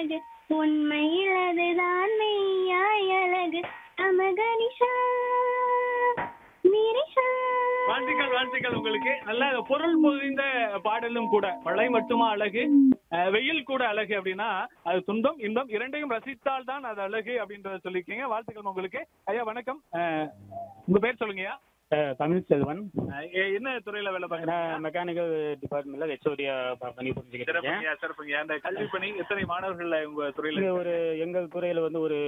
அழகு உண்மையில் அதுதான் மெய்யாய் அழகு அமகனிஷா நிரிஷா வாழ்த்துக்கள் வாழ்த்துக்கள் உங்களுக்கு நல்ல பொருள் பொதிந்த பாடலும் கூட மழை மட்டுமா அழகு அஹ், வெயில் கூட அழகு அப்படின்னா அது துன்பம் இன்பம் இரண்டையும் ரசித்தால் தான் அது அழகு அப்படின்றத சொல்லியிருக்கீங்க வாழ்த்துக்கள் உங்களுக்கு ஐயா வணக்கம் அஹ், உங்க பேர் சொல்லுங்கய்யா தமிழ் செல்வன் அஹ், எ- என்ன துறையில வேலை பார்க்குறேன் நான் மெக்கானிக்கல் டிபார்ட்மெண்ட்ல ஹெச்ஓடியா பணி புரிஞ்சுக்கிட்டு இருக்கேன் சிறப்புங்கய்யா சிறப்புங்க அந்த கல்வி பணி எத்தனை மாணவர்கள் உங்க துறையில இங்க ஒரு எங்கள் துறையில வந்து ஒரு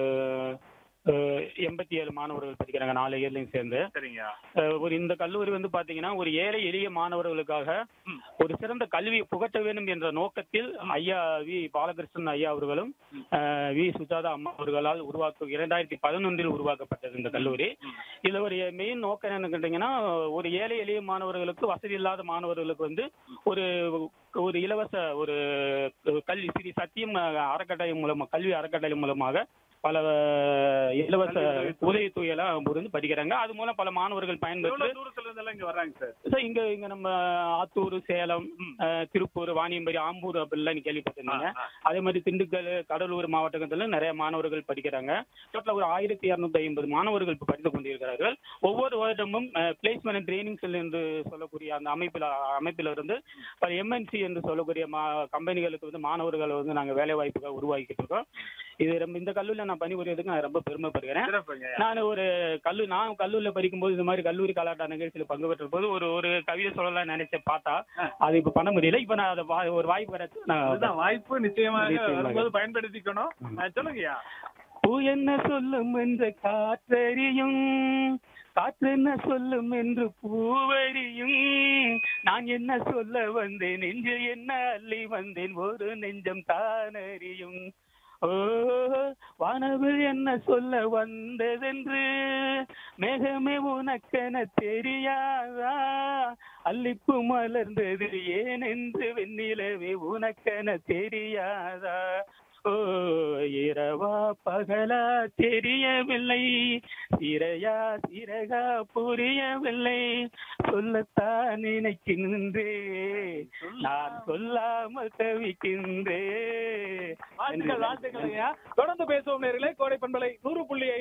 அஹ், எண்பத்தி ஏழு மாணவர்கள் படிக்கிறாங்க நாலு இயர்லையும் சேர்ந்து சரிங்க அஹ், ஒரு இந்த கல்லூரி வந்து பாத்தீங்கன்னா ஒரு ஏழை எளிய மாணவர்களுக்காக ம். ஒரு சிறந்த கல்வியை புகட்ட வேண்டும் என்ற நோக்கத்தில் ஐயா வி பாலகிருஷ்ணன் ஐயா அவர்களும் ம். அஹ், வி சுஜாதா அம்மா அவர்களால் உருவாக்க இரண்டாயிரத்தி பதினொன்றில் உருவாக்கப்பட்டது இந்த கல்லூரி ம். இதுல ஒரு மெயின் நோக்கம் என்னன்னு கேட்டீங்கன்னா ஒரு ஏழை எளிய மாணவர்களுக்கு வசதி இல்லாத மாணவர்களுக்கு வந்து ஒரு ஒரு இலவச ஒரு கல்வி ஸ்ரீ சத்தியம் அறக்கட்டளை மூலமா கல்வி அறக்கட்டளை மூலமாக பல இலவச உதவித்தொகை எல்லாம் புரிந்து படிக்கிறாங்க அது மூலம் பல மாணவர்கள் பயன்பெற்று எவ்வளவு தூரத்துல இருந்தெல்லாம் இங்க வர்றாங்க சார் சார் இங்க இங்க நம்ம ஆத்தூர் சேலம் ம். அஹ், திருப்பூர் வாணியம்பரி ஆம்பூர் அப்படிலாம் நீங்க கேள்விப்பட்டிருந்தீங்க ஆ, அதே மாதிரி திண்டுக்கல் கடலூர் மாவட்டத்துல நிறைய மாணவர்கள் படிக்கிறாங்க டோட்டலா ஒரு ஆயிரத்தி இருநூத்தி ஐம்பது மாணவர்கள் இப்ப படித்துக் கொண்டிருக்கிறார்கள் ஒவ்வொரு வருடமும் பிளேஸ்மெண்ட் ட்ரைனிங் செல் என்று சொல்லக்கூடிய அந்த அமைப்பில் அமைப்பில் இருந்து பல எம்என்சி என்று சொல்லக்கூடிய மா கம்பெனிகளுக்கு வந்து மாணவர்களை வந்து நாங்க வேலை வாய்ப்புகள் உருவாக்கிட்டு இருக்கோம் இது ரொம்ப இந்த கல்லூரியில் நான் பணிபுரியறதுக்கு நான் ரொம்ப பெருமைப்படுகிறேன் சிறப்புங்க நான் ஒரு கல்லூ நான் கல்லூரியில் படிக்கும்போது இந்த மாதிரி கல்லூரி கலாட்ட நிகழ்ச்சியில் பங்கு பெற்ற போது ஒரு ஒரு கவிதை சொல்லலாம் நினைச்ச பார்த்தா அது இப்ப பண்ண முடியல இப்ப நான் அதை வா- ஒரு வாய்ப்பு கிடைச்சு நான் அதுதான் வாய்ப்பு நிச்சயமாக நிச்சயமாக. வரும்போது பயன்படுத்திக்கணும் அஹ், சொல்லுங்கய்யா பூ என்ன சொல்லும் என்று காற்றறியும் காற்று என்ன சொல்லும் என்று பூவறியும் நான் என்ன சொல்ல வந்தேன் நெஞ்சில் என்ன அள்ளி வந்தேன் ஒரு நெஞ்சம் தான் அறியும் ஓ வானவில் என்ன சொல்ல வந்ததென்று மேகமே உனக்கென தெரியாதா அல்லிப்பு மலர்ந்தது ஏனென்று வெண்ணிலவே உனக்கென தெரியாதா ஓ இரவா பகலா தெரியவில்லை சிறையா சிறகா புரியவில்லை சொல்லத்தான் நினைக்கின்றே நான் சொல்லாமல் தவிக்கின்றே வாழ்த்துக்கள் வாழ்த்துக்கள் ஐயா தொடர்ந்து பேசுவோம் நேர்களே கோடை பண்பலை நூறு புள்ளி